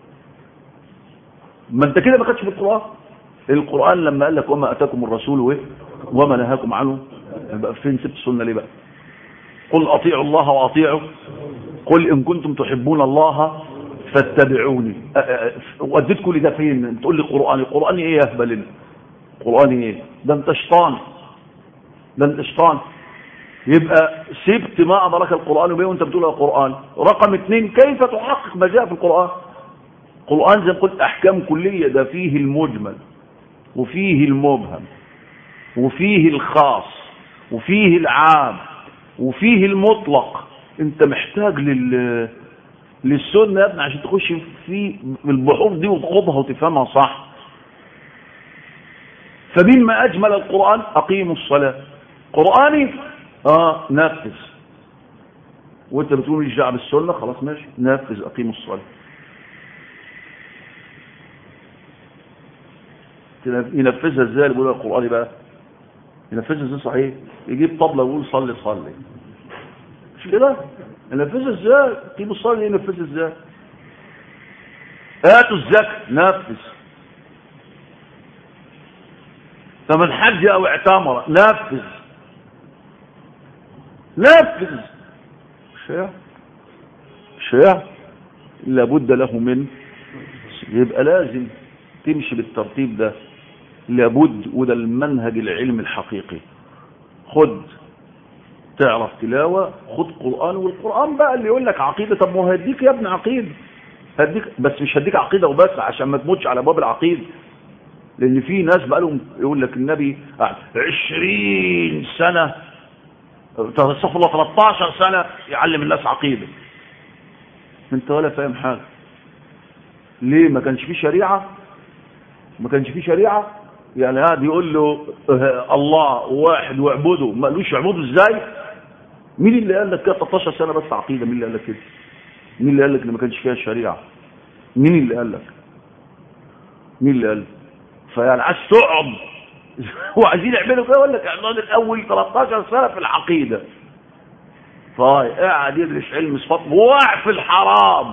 Speaker 1: ما انت كده ما خدتش بالقرآن القرآن لما قال لك وما أتاكم الرسول وايه وما نهاكم عنه يبقى فين سبت السنة ليه بقى قل أطيعوا الله وأطيعوا قل إن كنتم تحبون الله فاتبعوني وديتكم لده فين تقول لي قرآني قرآني ايه يا هبلنا قرآني ايه ده انت شيطان ده انت شيطان يبقى سبت ما أمرك القرآن به وانت بتقول القرآن رقم اثنين كيف تحقق ما جاء في القرآن القرآن زي ما قلت أحكام كلية ده فيه المجمل وفيه المبهم وفيه الخاص وفيه العام وفيه المطلق انت محتاج لل للسنة يا ابني عشان تخش في البحور دي وتخوضها وتفهمها صح فمما أجمل القرآن أقيموا الصلاة قرآني اه نفذ وانت بتقول مش دعوه بالسنه خلاص ماشي نفذ اقيموا الصلاه ينفذها ازاي اللي بيقول القران بقى ينفذها ازاي صحيح يجيب طبله ويقول صلي صلي مش كده ينفذها ازاي اقيموا الصلاه ينفذها ازاي هاتوا الزكاه نفذ فمن حج او اعتمر نفذ نفذ شيء شيء لابد له من يبقى لازم تمشي بالترتيب ده لابد وده المنهج العلمي الحقيقي خد تعرف تلاوة خد قرآن والقرآن بقى اللي يقول لك عقيدة طب ما هو هديك يا ابن عقيدة هديك بس مش هديك عقيدة وبس عشان ما تموتش على باب العقيدة لان في ناس بقى لهم يقول لك النبي قعد 20 سنة استغفر الله 13 سنة يعلم الناس عقيدة انت ولا فاهم حاجة ليه ما كانش في شريعة ما كانش في شريعة يعني هذا يقول له الله واحد واعبده ما قالوش اعبده ازاي مين اللي قال لك كده 13 سنة بس عقيدة مين اللي قال لك كده مين اللي قال لك ان ما كانش فيها شريعة مين اللي قال لك مين اللي قال لك فيعني عايز تقعد وعايزين يعملوا كده يقول لك اعمل الاول 13 سنه في العقيده طيب قاعد يدرس علم صفات وقع في الحرام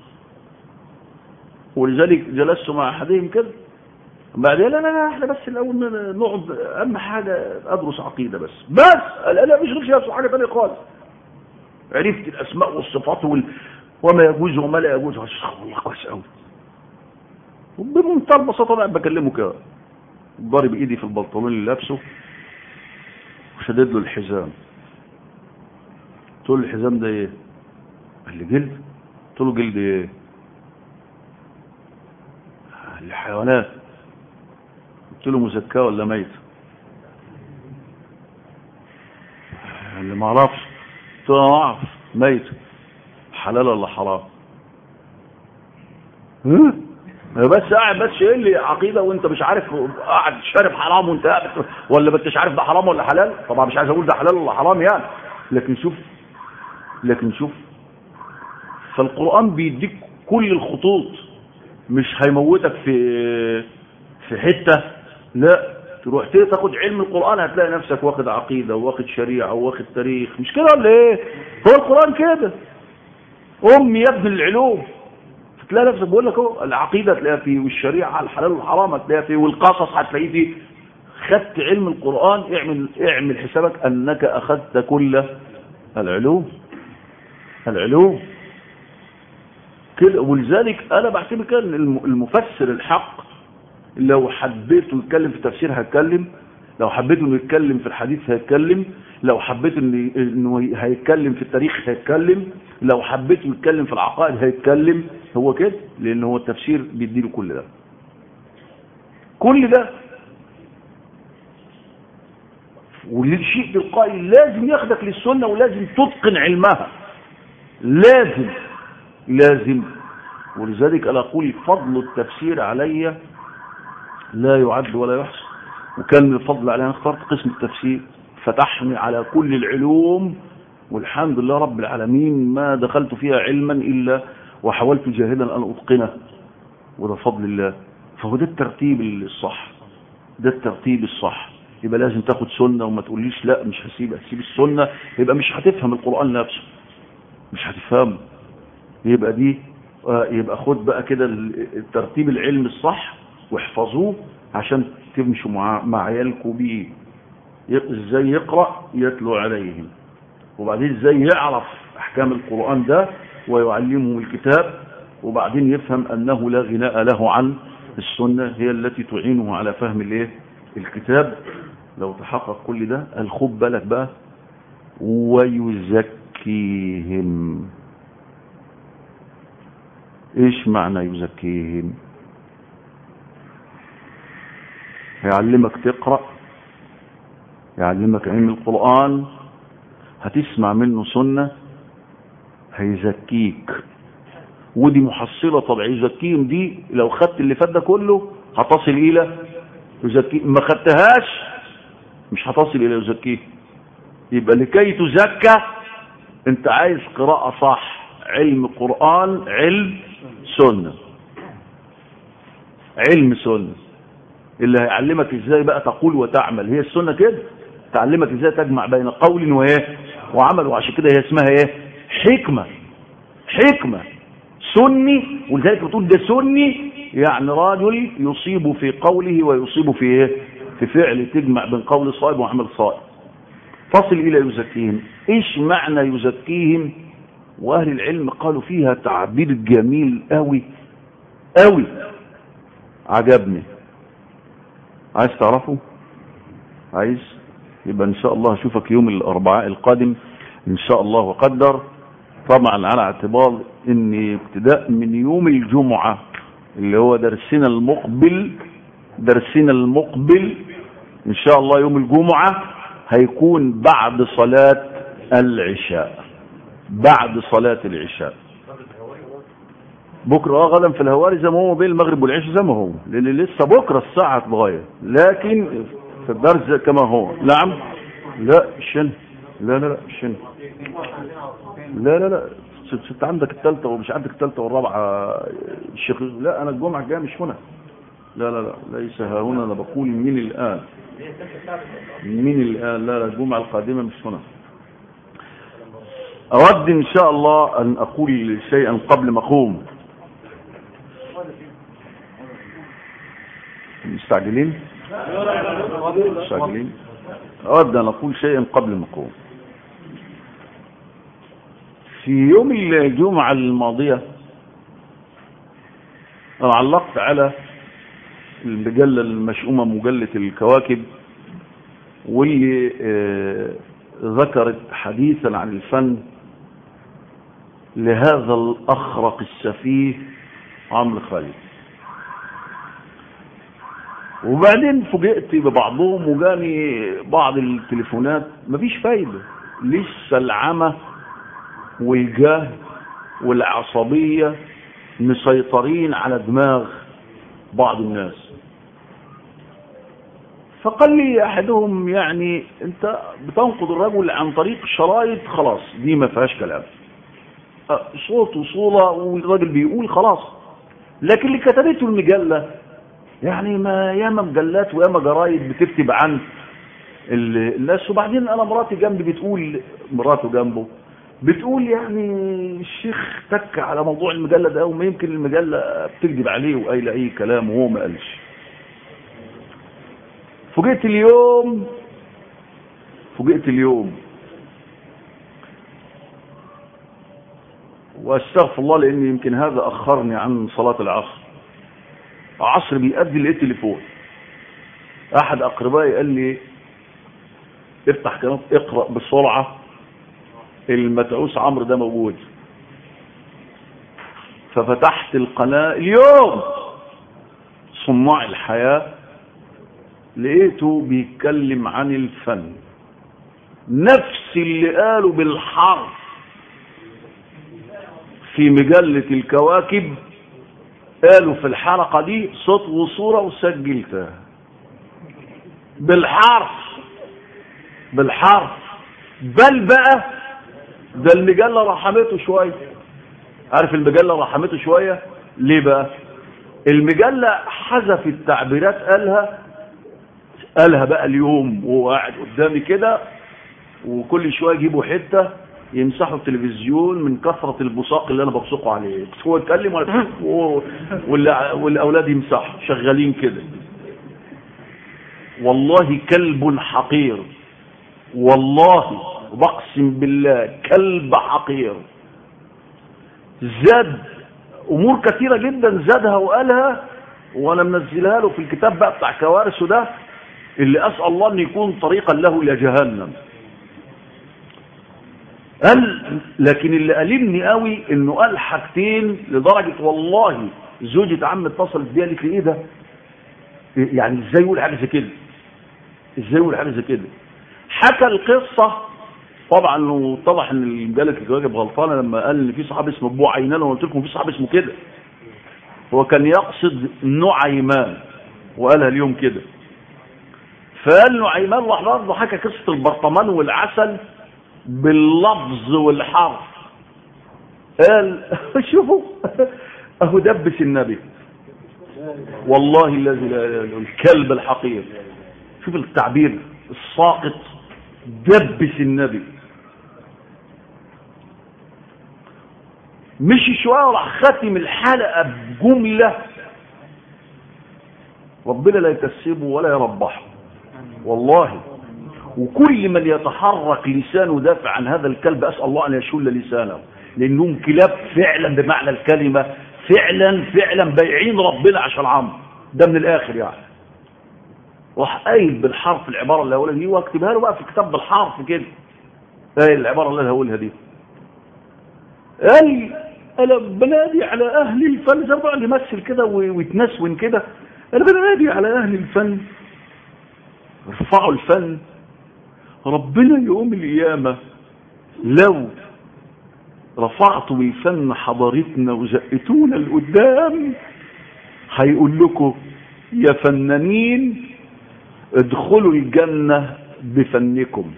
Speaker 1: ولذلك جلست مع احدهم كده بعدين لا لا لا احنا بس الاول نقعد اهم حاجه ادرس عقيده بس بس لا لا مش غير نفسه حاجه ثانيه خالص عرفت الاسماء والصفات وال... وما يجوز وما لا يجوز والله كويس قوي بمنتهى البساطه انا بكلمه كده ضارب ايدي في البنطلون اللي لابسه وشدد له الحزام قلت له الحزام ده ايه قال لي جلد قلت له جلد ايه الحيوانات قلت له مزكاه ولا ميت اللي ما اعرفش قلت له ما اعرف ميت حلال ولا حرام ها بس قاعد بس يقول لي عقيده وانت مش عارف قاعد شارب حرام وانت قاعد ولا ما انتش عارف ده حرام ولا حلال طبعا مش عايز اقول ده حلال ولا حرام يعني لكن شوف لكن شوف فالقران بيديك كل الخطوط مش هيموتك في في حته لا تروح تاخد علم القران هتلاقي نفسك واخد عقيده واخد شريعه واخد تاريخ مش كده ولا ايه هو القران كده امي يا ابن العلوم تلاقي نفسك بقول لك اهو العقيده تلاقيها فيه والشريعه الحلال والحرام هتلاقيها فيه والقصص هتلاقيه فيه خدت علم القران اعمل اعمل حسابك انك اخذت كل العلوم العلوم كده ولذلك انا بعتبر كده ان المفسر الحق لو حبيته يتكلم في تفسير هيتكلم لو حبيته انه يتكلم في الحديث هيتكلم لو حبيت انه هيتكلم في التاريخ هيتكلم لو حبيت يتكلم في العقائد هيتكلم هو كده لان هو التفسير بيديله كل ده كل ده والشيء تلقائي لازم ياخدك للسنه ولازم تتقن علمها لازم لازم ولذلك انا اقول فضل التفسير علي لا يعد ولا يحصى وكان من الفضل علي انا اخترت قسم التفسير فتحني على كل العلوم والحمد لله رب العالمين ما دخلت فيها علما إلا وحاولت جاهدا أن أتقنه وده فضل الله فهو ده الترتيب الصح ده الترتيب الصح يبقى لازم تاخد سنة وما تقوليش لا مش هسيب هسيب السنة يبقى مش هتفهم القرآن نفسه مش هتفهمه يبقى دي يبقى خد بقى كده الترتيب العلم الصح واحفظوه عشان تمشوا مع مع عيالكم بيه ازاي يقرأ يتلو عليهم وبعدين ازاي يعرف احكام القرآن ده ويعلمهم الكتاب وبعدين يفهم انه لا غناء له عن السنة هي التي تعينه على فهم الايه الكتاب لو تحقق كل ده الخب بالك بقى ويزكيهم ايش معنى يزكيهم هيعلمك تقرأ يعلمك علم القرآن هتسمع منه سنة هيزكيك ودي محصلة طبعا يزكيهم دي لو خدت اللي فات ده كله هتصل إلى يزكي ما خدتهاش مش هتصل إلى يزكيه يبقى لكي تزكى انت عايز قراءة صح علم قرآن علم سنة علم سنة اللي هيعلمك ازاي بقى تقول وتعمل هي السنة كده تعلمك ازاي تجمع بين قول وايه وعمل وعشان كده هي اسمها ايه حكمة حكمة سني ولذلك بتقول ده سني يعني راجل يصيب في قوله ويصيب في ايه في فعل تجمع بين قول صائب وعمل صائب تصل الى يزكيهم ايش معنى يزكيهم واهل العلم قالوا فيها تعبير جميل قوي قوي عجبني عايز تعرفه عايز يبقى ان شاء الله اشوفك يوم الاربعاء القادم ان شاء الله وقدر طبعا على اعتبار ان ابتداء من يوم الجمعة اللي هو درسنا المقبل درسنا المقبل ان شاء الله يوم الجمعة هيكون بعد صلاة العشاء بعد صلاة العشاء بكرة اه غدا في الهواري زي ما هو بين المغرب والعشاء زي ما هو لان لسه بكرة الساعة هتتغير لكن في الدرس كما هو نعم لا الشن لا لا لا الشن لا لا لا ست عندك الثالثة ومش عندك الثالثة والرابعة الشيخ لا انا الجمعة الجاية مش هنا لا لا لا ليس ها هنا انا بقول من الان مين الآن لا لا الجمعة القادمة مش هنا أود إن شاء الله أن أقول شيئا قبل ما أقوم مستعجلين مستعجلين أود أن أقول شيئا قبل ما أقوم في يوم الجمعة الماضية أنا علقت على المجلة المشؤومة مجلة الكواكب واللي آه ذكرت حديثا عن الفن لهذا الأخرق السفيه عمرو خالد وبعدين فوجئت ببعضهم وجاني بعض التليفونات مفيش فايدة لسه العمى والجهل والعصبية مسيطرين على دماغ بعض الناس فقال لي احدهم يعني انت بتنقض الرجل عن طريق شرايط خلاص دي ما فيهاش كلام صوت وصولة والراجل بيقول خلاص لكن اللي كتبته المجلة يعني ما ياما مجلات وياما جرايد بتكتب عن الناس وبعدين انا مراتي جنبي بتقول مراته جنبه بتقول يعني الشيخ تك على موضوع المجلة ده وما يمكن المجلة بتكذب عليه وقايله اي كلام وهو ما قالش فوجئت اليوم فوجئت اليوم واستغفر الله لان يمكن هذا اخرني عن صلاة العصر عصر بيأدي لقيت تليفون احد اقربائي قال لي افتح قناه اقرا بسرعه المتعوس عمرو ده موجود ففتحت القناه اليوم صناع الحياه لقيته بيتكلم عن الفن نفس اللي قاله بالحرف في مجله الكواكب قالوا في الحلقه دي صوت وصوره وسجلتها بالحرف بالحرف بل بقى ده المجلة رحمته شوية عارف المجلة رحمته شوية ليه بقى المجلة حذفت تعبيرات قالها قالها بقى اليوم وهو قاعد قدامي كده وكل شوية يجيبوا حتة يمسحوا التلفزيون من كثرة البصاق اللي انا ببصقه عليه بس هو يتكلم والاولاد يمسحوا شغالين كده والله كلب حقير والله بقسم بالله كلب حقير زاد امور كثيره جدا زادها وقالها وانا منزلها له في الكتاب بقى بتاع كوارثه ده اللي اسال الله ان يكون طريقا له الى جهنم قال لكن اللي قلبني قوي انه قال حاجتين لدرجه والله زوجة عم اتصلت بيا قالت لي ايه ده يعني ازاي يقول حاجه زي كده ازاي يقول حاجه زي كده حكى القصه طبعا واتضح ان مجله الكواكب غلطانه لما قال ان في صحابي اسمه ابو عينان وانا قلت لكم في صحابي اسمه كده هو كان يقصد نعيمان وقالها اليوم كده فقال نعيمان راح برضه حكى قصه البرطمان والعسل باللفظ والحرف قال شوفوا اهو دبس النبي والله الذي لا اله الا الكلب الحقير شوف التعبير الساقط دبس النبي مشي شويه وراح ختم الحلقه بجمله ربنا لا يكسبه ولا يربحه والله وكل من يتحرك لسانه دافع عن هذا الكلب اسال الله ان يشل لسانه لانهم كلاب فعلا بمعنى الكلمه فعلا فعلا بايعين ربنا عشان عمرو ده من الاخر يعني راح قايل بالحرف العباره اللي هقولها دي واكتبها له بقى في كتاب بالحرف كده قايل العباره اللي انا هقولها دي قال انا بنادي على اهل الفن زي ما يمثل كده ويتنسون كده انا بنادي على اهل الفن ارفعوا الفن ربنا يوم القيامة لو رفعتوا الفن حضارتنا وزقتونا لقدام هيقول لكم يا فنانين ادخلوا الجنة بفنكم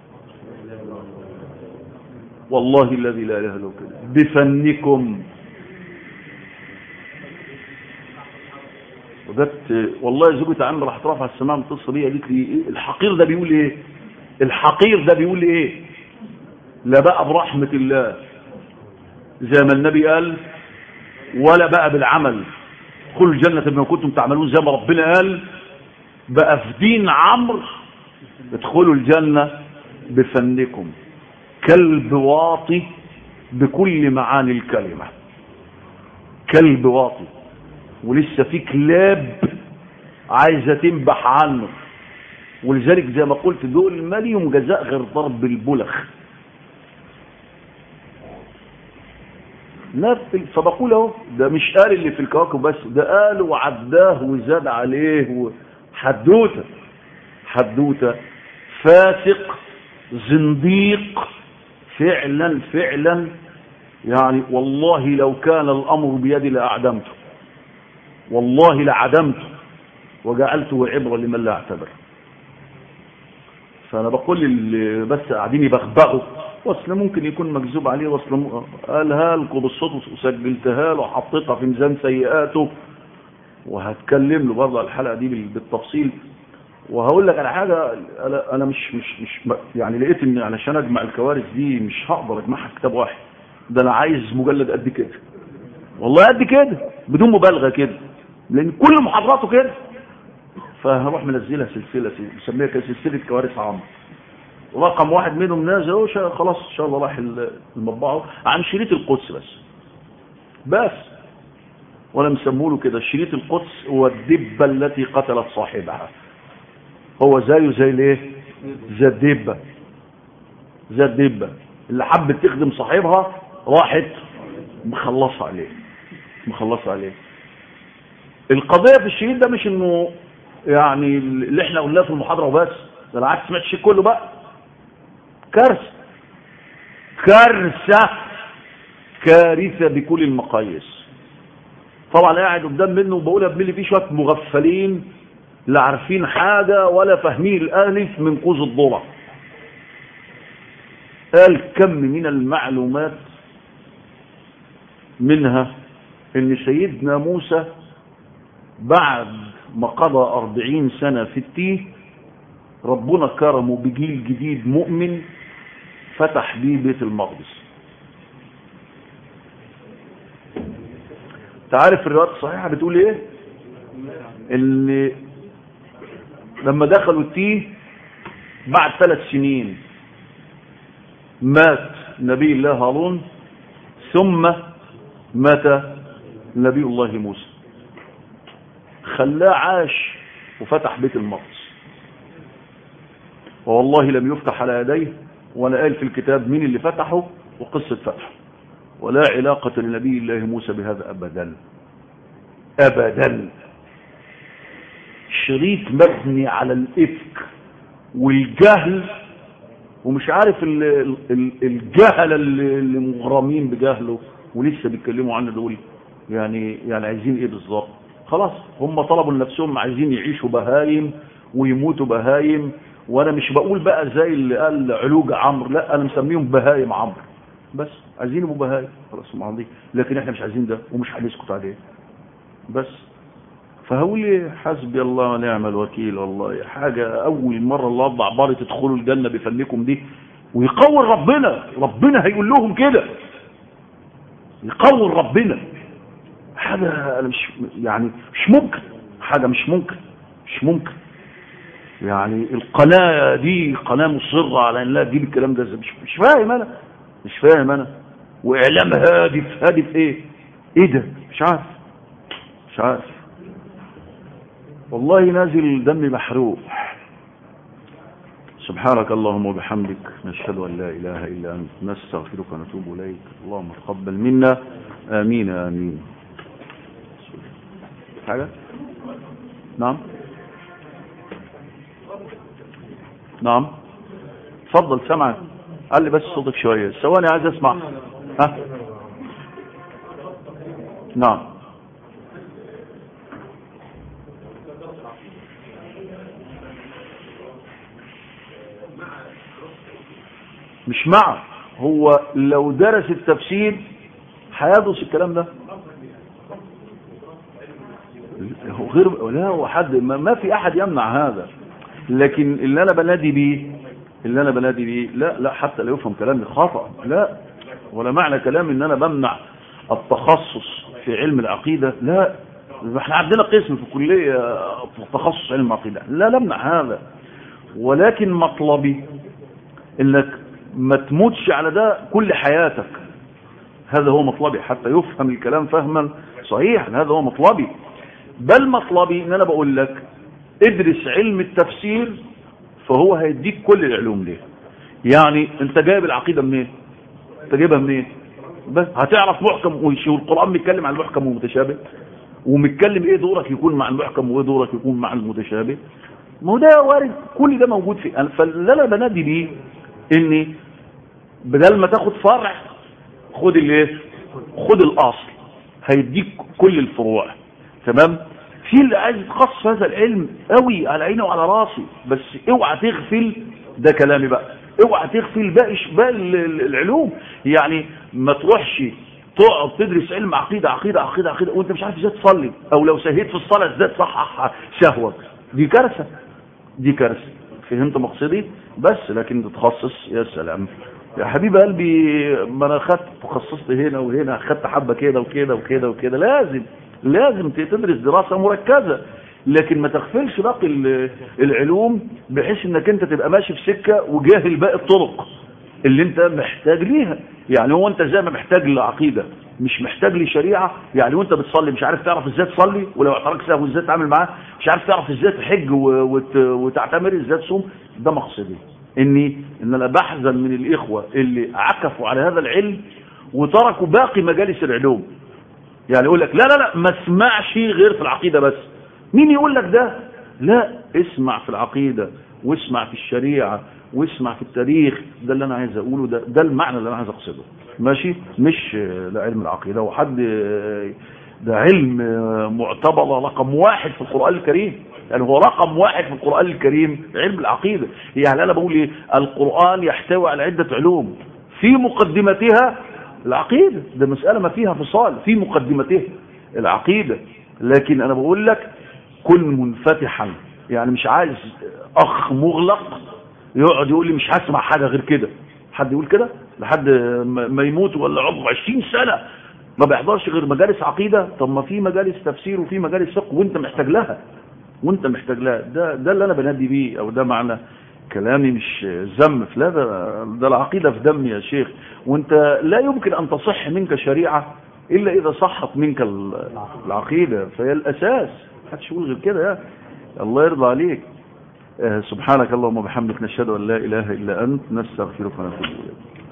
Speaker 1: والله الذي لا اله الا هو كده. بفنكم وجت والله زوجة عم راح ترفع السماء من القصه دي قالت لي إيه الحقير ده بيقول ايه الحقير ده بيقول ايه لا بقى برحمة الله زي ما النبي قال ولا بقى بالعمل ادخلوا الجنة بما كنتم تعملون زي ما ربنا قال بقى في دين عمرو ادخلوا الجنة بفنكم كلب واطي بكل معاني الكلمة كلب واطي ولسه في كلاب عايزة تنبح عنه ولذلك زي ما قلت دول ما ليهم جزاء غير ضرب البلخ نفل فبقول اهو ده مش قال اللي في الكواكب بس ده قال وعداه وزاد عليه حدوته حدوته فاسق زنديق فعلا فعلا يعني والله لو كان الامر بيدي لاعدمته والله لعدمته وجعلته عبره لمن لا اعتبر فانا بقول اللي بس قاعدين يبغبغوا واصل ممكن يكون مكذوب عليه واصل م... قالها لكم بالصوت وسجلتها له وحطيتها في ميزان سيئاته وهتكلم له برضه الحلقه دي بالتفصيل وهقول لك على حاجه انا انا مش مش مش يعني لقيت ان علشان اجمع الكوارث دي مش هقدر اجمعها في كتاب واحد ده انا عايز مجلد قد كده والله قد كده بدون مبالغه كده لان كل محاضراته كده فهروح منزلها سلسله نسميها سلسله كوارث عامه رقم واحد منهم نازل اهو خلاص ان شاء الله راح المطبعه عن شريط القدس بس بس ولا مسموله كده شريط القدس هو الدبه التي قتلت صاحبها هو زيه زي الايه زي الدبه زي الدبه اللي حبت تخدم صاحبها راحت مخلصه عليه مخلصه عليه القضيه في الشريط ده مش انه يعني اللي احنا قلناه في المحاضره وبس ده العكس سمعت الشيء كله بقى كارثه كارثه كارثه بكل المقاييس طبعا قاعد قدام منه وبقول ابني فيه شويه مغفلين لا عارفين حاجه ولا فاهمين الالف من قوس الذره قال كم من المعلومات منها ان سيدنا موسى بعد ما قضى أربعين سنة في التيه ربنا كرمه بجيل جديد مؤمن فتح بيه بيت المقدس تعرف الروايات الصحيحة بتقول ايه ان لما دخلوا التيه بعد ثلاث سنين مات نبي الله هارون ثم مات نبي الله موسى خلاه عاش وفتح بيت المقدس والله لم يفتح على يديه ولا قال في الكتاب مين اللي فتحه وقصة فتحه ولا علاقة لنبي الله موسى بهذا أبدا أبدا شريط مبني على الإفك والجهل ومش عارف ال ال الجهل اللي مغرمين بجهله ولسه بيتكلموا عنه دول يعني يعني عايزين ايه بالظبط خلاص هم طلبوا لنفسهم عايزين يعيشوا بهايم ويموتوا بهايم وانا مش بقول بقى زي اللي قال علوج عمرو لا انا مسميهم بهايم عمرو بس عايزين يبقوا بهايم خلاص ما عندي لكن احنا مش عايزين ده ومش هنسكت عليه بس فهقول لي حسبي الله ونعم الوكيل والله حاجة أول مرة الله أضع عبارة تدخلوا الجنة بفنكم دي ويقول ربنا ربنا هيقول لهم كده يقول ربنا حاجة أنا مش يعني مش ممكن حاجة مش ممكن مش ممكن يعني القناة دي قناة مصرة على أن لا تجيب الكلام ده مش, مش فاهم أنا مش فاهم أنا وإعلام هادف هادف إيه إيه ده مش عارف مش عارف والله نازل دمي محروق سبحانك اللهم وبحمدك نشهد أن لا إله إلا أنت نستغفرك ونتوب إليك اللهم تقبل منا آمين آمين حاجة نعم نعم تفضل سمعك قال لي بس صوتك شوية ثواني عايز اسمع ها نعم مش مع هو لو درس التفسير هيدرس الكلام ده هو غير لا هو حد ما, ما في احد يمنع هذا لكن اللي انا بنادي بيه اللي انا بنادي بيه لا لا حتى لا يفهم كلامي خطأ لا ولا معنى كلامي ان انا بمنع التخصص في علم العقيدة لا احنا عندنا قسم في الكلية في تخصص علم العقيدة لا لا امنع هذا ولكن مطلبي انك ما تموتش على ده كل حياتك هذا هو مطلبي حتى يفهم الكلام فهما صحيحا هذا هو مطلبي بل مطلبي ان انا بقول لك ادرس علم التفسير فهو هيديك كل العلوم ليه يعني انت جايب العقيدة منين انت جايبها منين بس هتعرف محكم والقرآن بيتكلم عن المحكم والمتشابه ومتكلم ايه دورك يكون مع المحكم وايه دورك يكون مع المتشابه ما هو ده وارد كل ده موجود في فاللي انا بنادي بيه اني بدل ما تاخد فرع خد الايه خد الاصل هيديك كل الفروع تمام في اللي عايز يتخصص في هذا العلم قوي على عيني وعلى راسي بس اوعى تغفل ده كلامي بقى اوعى تغفل باقي باقي العلوم يعني ما تروحش تقعد تدرس علم عقيده عقيده عقيده عقيده وانت مش عارف ازاي تصلي او لو سهيت في الصلاه ازاي تصحح شهوك دي كارثه دي كارثه فهمت مقصدي بس لكن تتخصص يا سلام يا حبيب قلبي ما انا خدت تخصصت هنا وهنا خدت حبه كده وكده وكده وكده لازم لازم تدرس دراسه مركزه لكن ما تغفلش باقي العلوم بحيث انك انت تبقى ماشي في سكه وجاهل باقي الطرق اللي انت محتاج ليها يعني هو انت زي ما محتاج لعقيده مش محتاج لشريعه يعني وانت بتصلي مش عارف تعرف ازاي تصلي ولو اعترك سهو ازاي تتعامل معاه مش عارف تعرف ازاي تحج وت... وتعتمر ازاي تصوم ده مقصدي اني ان انا بحزن من الاخوه اللي عكفوا على هذا العلم وتركوا باقي مجالس العلوم يعني يقول لك لا لا لا ما اسمعش غير في العقيده بس مين يقول لك ده لا اسمع في العقيده واسمع في الشريعه واسمع في التاريخ ده اللي انا عايز اقوله ده ده المعنى اللي انا عايز اقصده ماشي مش لعلم العقيده وحد ده علم معتبر رقم واحد في القران الكريم يعني هو رقم واحد في القران الكريم علم العقيده يعني انا بقول ايه القران يحتوي على عده علوم في مقدمتها العقيده ده مساله ما فيها فصال في مقدمتها العقيده لكن انا بقول لك كن منفتحا يعني مش عايز اخ مغلق يقعد يقول لي مش هسمع حاجه غير كده حد يقول كده لحد ما يموت ولا عمره 20 سنه ما بيحضرش غير مجالس عقيده طب ما في مجالس تفسير وفي مجالس فقه وانت محتاج لها وانت محتاج لها ده ده اللي انا بنادي بيه او ده معنى كلامي مش ذم لا ده ده العقيده في دمي يا شيخ وانت لا يمكن ان تصح منك شريعه الا اذا صحت منك العقيده فهي الاساس محدش يقول غير كده يا الله يرضى عليك سبحانك اللهم وبحمدك نشهد ان لا اله الا انت نستغفرك ونتوب اليك